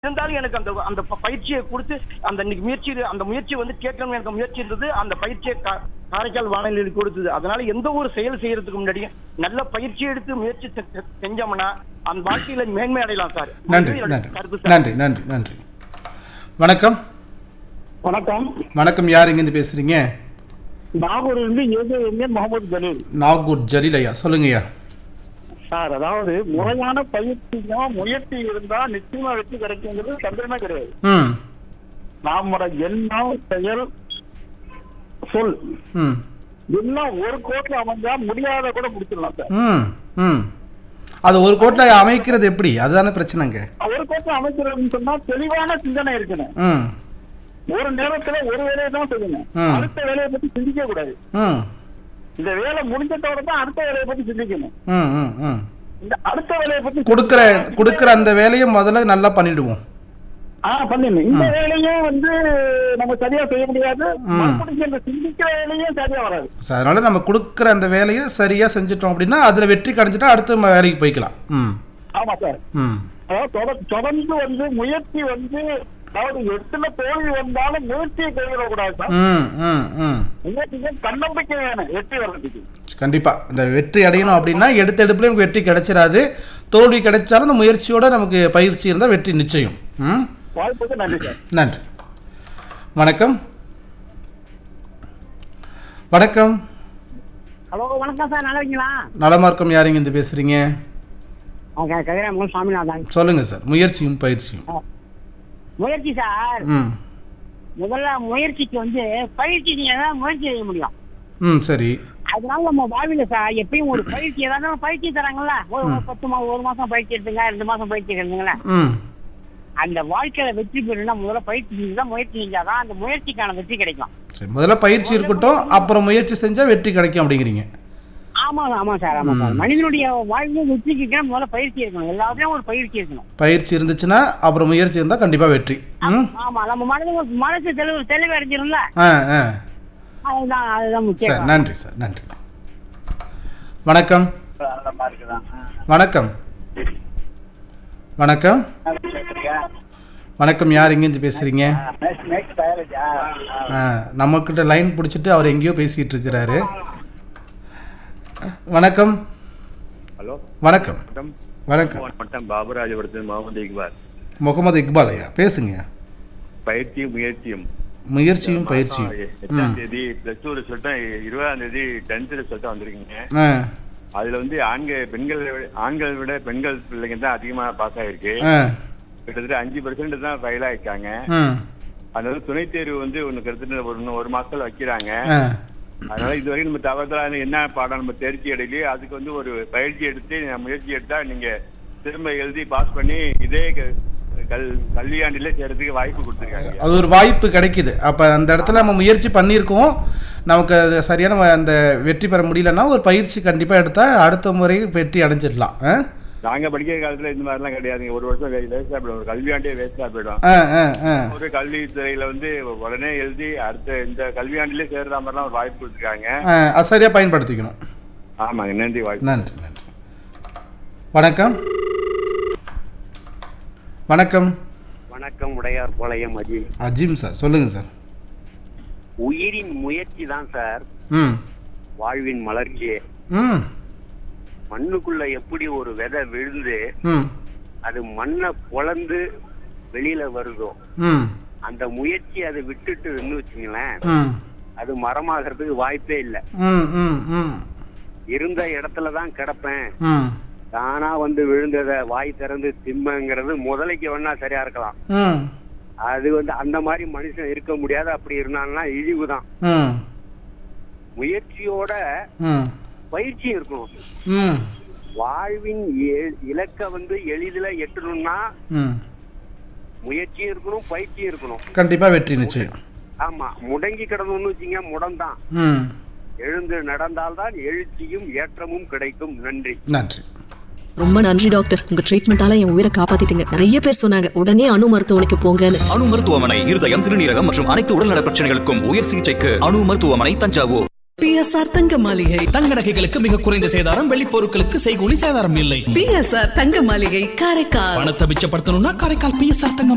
இருந்தாலும் எனக்கு அந்த அந்த ப- பயிற்சியை கொடுத்து அந்த இன்னைக்கு முயற்சி அந்த முயற்சி வந்து கேட்கணும் எனக்கு முயற்சி இருந்தது அந்த பயிற்சியை கா- காரைக்கால் வானிலையில் கொடுத்தது அதனால எந்த ஒரு செயல் செய்யறதுக்கு முன்னாடி நல்ல பயிற்சி எடுத்து முயற்சி செ- செ- செஞ்சோம்னா அந்த வாழ்க்கையில மேன்மை அடையலாம் சார் நன்றி இது என்னோட நன்றி கருத்து சார் நன்றி நன்றி நன்றி வணக்கம் வணக்கம் வணக்கம் யார் இங்கேருந்து பேசுறீங்க நாகூர்ல இருந்து ஏஜே முகமது ஜலீல் நாகூர் ஜலீல் ஐயா சொல்லுங்க ஐயா சார் அதாவது முறையான பயிற்சியும் முயற்சி இருந்தா நிச்சயமா வெற்றி கிடைக்குங்கிறது சந்திரமே கிடையாது ம் நாமோட எண்ணம் செயல் சொல் ம் எல்லாம் ஒரு கோட்ல அமைஞ்சா முடியாத கூட முடிச்சிடலாம் சார் ம் ம் அது ஒரு கோட்டில் அமைக்கிறது எப்படி அதுதானே பிரச்சனைங்க ஒரு கோட்ல அமைக்கிறதுன்னு சொன்னா தெளிவான சிந்தனை இருக்கணும் ம் ஒரு நேரத்துல ஒரு வேலையை தான் செய்யணும் ம். அடுத்த வேலையை பத்தி சிந்திக்க கூடாது ம் இந்த வேலை முடிஞ்சதோட தான் அடுத்த வேலையை பத்தி சிந்திக்கணும் ம் ம் ம் இந்த அடுத்த வேலையை பத்தி கொடுக்குற கொடுக்குற அந்த வேலையை முதல்ல நல்லா பண்ணிடுவோம் ஆ பண்ணிடணும் இந்த வேலையும் வந்து நம்ம சரியா செய்ய முடியாது ம். மறுபடியும் இந்த சிந்திக்கிற வேலையும் சரியா வராது So, அதனால நம்ம கொடுக்குற அந்த வேலையை சரியாக செஞ்சுட்டோம் அப்படின்னா அதில் வெற்றி கிடைச்சிட்டா அடுத்து நம்ம வேலைக்கு போய்க்கலாம் ம் ஆமா சார் ம் அதாவது தொட- தொடர்ந்து வந்து முயற்சி வந்து அதாவது எத்தனை தோல்வி வந்தாலும் முயற்சியை கைவிடக்கூடாது சார் ம் ம் ம் முயற்சிக்கு தன்னம்பிக்கை வேணும் வெற்றி வர்றதுக்கு கண்டிப்பா இந்த வெற்றி அடையணும் அப்படின்னா எடுத்த எடுப்புல நமக்கு வெற்றி கிடைச்சிடாது தோல்வி கிடைச்சாலும் அந்த முயற்சியோட நமக்கு பயிற்சி இருந்தால் வெற்றி நிச்சயம் ம் வாய்ப்புக்கு நன்றி சார் நன்றி வணக்கம் வணக்கம் ஹலோ வணக்கம் சார் நல்லா இருக்கீங்களா நலமா இருக்கும் யாருங்க இருந்து பேசுறீங்க கதிராமங்கலம் சாமிநாதன் சொல்லுங்க சார் முயற்சியும் பயிற்சியும் முயற்சி சார் ம் முதல்ல முயற்சிக்கு வந்து பயிற்சி நீங்க தான் முயற்சி செய்ய முடியும் ம் சரி அதனால நம்ம வாழ்வில சார் எப்பயும் ஒரு பயிற்சி ஏதாவது பயிற்சி தராங்கல்ல ஒரு ஒரு பத்து மாசம் ஒரு மாசம் பயிற்சி எடுத்துங்க ரெண்டு மாசம் பயிற்சி எடுத்துங்களேன் ம் அந்த வாழ்க்கையில வெற்றி பெறணும்னா முதல்ல பயிற்சி செஞ்சுதான் முயற்சி செஞ்சாதான் அந்த முயற்சிக்கான வெற்றி கிடைக்கும் சரி முதல்ல பயிற்சி இருக்கட்டும் அப்புறம் முயற்சி செஞ்சா வெற்றி கிடைக்கும் அப்படிங்கிறீங்க ஆமா ஆமா சார் ஆமா சார் மனிதனுடைய வாழ்வில் வெற்றிக்கு முதல்ல பயிற்சி இருக்கணும் எல்லாத்துலயும் ஒரு பயிற்சி இருக்கணும் பயிற்சி இருந்துச்சுன்னா அப்புறம் முயற்சி இருந்தால் கண்டிப்பா வெற்றி ம் ஆமா நம்ம மனது மனசு தெளிவு தெளிவு அடைஞ்சிரும்ல ஆ ஆ அதுதான் அதுதான் சார் முக்கியம் நன்றி சார் நன்றி வணக்கம் வணக்கம் வணக்கம் வணக்கம் யார் எங்கேருந்து பேசுறீங்க ஆ நம்மக்கிட்ட லைன் பிடிச்சிட்டு அவர் எங்கேயோ பேசிட்டு இருக்கிறாரு வணக்கம் ஹலோ வணக்கம் வணக்கம் வணக்கம் வட்டம் பாபுராஜபுரத்தில் முகமது இக்பால் முகமது இக்பால் ஐயா பேசுங்க பயிற்சியும் முயற்சியும் முயற்சியும் பயிற்சியும் எட்டாம் தேதி பிளஸ் டூ ரிசல்ட்டும் இருபதாம் தேதி டென்த் ரிசல்ட்டும் வந்திருக்கீங்க ஆ அதுல வந்து ஆண்கள் பெண்களை விட ஆண்களை விட பெண்கள் பிள்ளைங்க தான் அதிகமா பாஸ் ஆயிருக்கு ஆ கிட்டத்தட்ட அஞ்சு பர்சன்ட் தான் ஃபெயில் ஆயிருக்காங்க ம் அதனால துணைத் தேர்வு வந்து ஒன்று கிட்டத்தட்ட ஒரு இன்னும் ஒரு மாசத்துல வைக்கிறாங்க ஆ அதனால இது வரைக்கும் நம்ம தவறுதலா என்ன பாடம் நம்ம தேர்ச்சி அடையிலையே அதுக்கு வந்து ஒரு பயிற்சி எடுத்து நான் முயற்சி எடுத்தா நீங்க திரும்ப எழுதி பாஸ் பண்ணி இதே க- கல் கல்வியாண்டிலே சேர்றதுக்கு வாய்ப்பு கொடுத்துருக்காங்க அது ஒரு வாய்ப்பு கிடைக்குது அப்போ அந்த இடத்துல நம்ம முயற்சி பண்ணியிருக்கோம் நமக்கு அது சரியான வ- அந்த வெற்றி பெற முடியலன்னா ஒரு பயிற்சி கண்டிப்பாக எடுத்தால் அடுத்த முறை வெற்றி அடைஞ்சிடலாம் ஆ நாங்க படிக்கிற காலத்துல இந்த மாதிரிலாம் கிடையாதுங்க ஒரு வருஷம் வேஸ்டா போயிடும் ஒரு கல்வியாண்டே வேஸ்டா போயிடும் ஆ ஆ ஆ ஒரு கல்வித்துறையில வந்து உடனே எழுதி அடுத்த இந்த கல்வியாண்டிலே சேர்ற மாதிரிலாம் ஒரு வாய்ப்பு கொடுத்துருக்காங்க ஆ, அது சரியாக பயன்படுத்திக்கணும் ஆமாங்க நன்றி வாய்ப்பு நன்றி நன்றி வணக்கம் வணக்கம் வணக்கம் உடையார் பாளையம் அஜி அஜிம் சார் சொல்லுங்கள் சார் உயிரின் முயற்சி தான் சார் ம் வாழ்வின் மலர்ச்சியே ம் மண்ணுக்குள்ள எப்படி ஒரு விதை விழுந்து ம் அது மண்ணை பொளந்து வெளியில வருதோ ம் அந்த முயற்சி அதை விட்டுட்டு இருந்து வச்சுங்களேன் ம் அது மரமாகிறதுக்கு வாய்ப்பே இல்லை ம் ம் ம் இருந்த இடத்துல தான் கிடப்பேன் ம் தானா வந்து விழுந்ததை வாய் திறந்து திம்மங்கிறது முதலைக்கு வேணா சரியா இருக்கலாம் ம் அது வந்து அந்த மாதிரி மனுஷன் இருக்க முடியாது அப்படி இருந்தான்னா இழிவு தான் ம் முயற்சியோட ம் பயிற்சி இருக்கணும் ம் வாழ்வின் எ- இலக்க வந்து எளிதில எட்டணும்னா ம் முயற்சியும் இருக்கணும் பயிற்சியும் இருக்கணும் கண்டிப்பாக வெற்றி நிச்சயம் ஆமா முடங்கி கிடந்தோம்னு வச்சுங்க முடம்தான் ம் எழுந்து நடந்தால்தான் எழுச்சியும் ஏற்றமும் கிடைக்கும் நன்றி நன்றி ரொம்ப நன்றி டாக்டர் உங்க ட்ரீட்மெண்டால என் உயிரை காப்பாத்திட்டீங்க நிறைய பேர் சொன்னாங்க உடனே அணு மருத்துவமனைக்கு போங்கன்னு அணு மருத்துவமனை இருதயம் சிறுநீரகம் மற்றும் அனைத்து உடல்நல பிரச்சனைகளுக்கும் உயர் சிகிச்சைக்கு அணு மருத்துவமனை தஞ்சாவூர் பிஎஸ்ஆர் தங்க மாளிகை தங்க நகைகளுக்கு மிக குறைந்த சேதாரம் வெள்ளி பொருட்களுக்கு செய்கூலி சேதாரம் இல்லை பிஎஸ்ஆர் தங்க மாளிகை காரைக்கால் பணத்தை மிச்சப்படுத்தணும்னா காரைக்கால் பிஎஸ்ஆர் தங்க